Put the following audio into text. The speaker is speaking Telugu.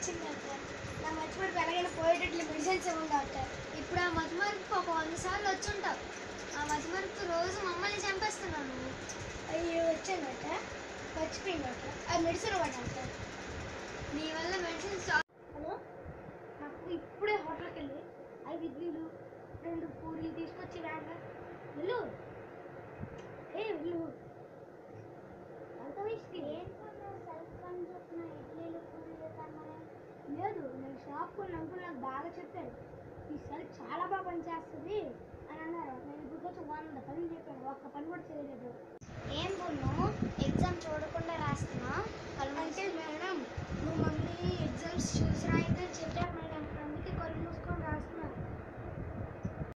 వచ్చిందట నా మర్చిపోయి ఎలాగైనా పోయేటట్లు మెడిసిన్స్ ఇవ్వండి డాక్టర్ ఇప్పుడు ఆ మతిమరుపు ఒక వంద సార్లు వచ్చుంటావు ఆ మతిమరుపు రోజు మమ్మల్ని చంపేస్తున్నావు నువ్వు అయ్యో వచ్చిందట మర్చిపోయిందట ఆ మెడిసిన్ ఇవ్వండి డాక్టర్ నీ వల్ల మెడిసిన్స్ హలో నాకు ఇప్పుడే హోటల్కి వెళ్ళి ఐదు ఇడ్లీలు రెండు పూరీలు తీసుకొచ్చి రాగా వెళ్ళు ఏ వెళ్ళు ఎంత వయసు లేదు నేను షాప్ కొన్ని అంకుల్ నాకు బాగా చెప్పారు ఈసారి చాలా బాగా పనిచేస్తుంది అని అన్నారు నేను ఇప్పుడు కొంచెం వంద పని చెప్పాను ఒక్క పని కూడా చేయలేదు ఏం బొన్ను ఎగ్జామ్ చూడకుండా రాస్తున్నా అంటే మేడం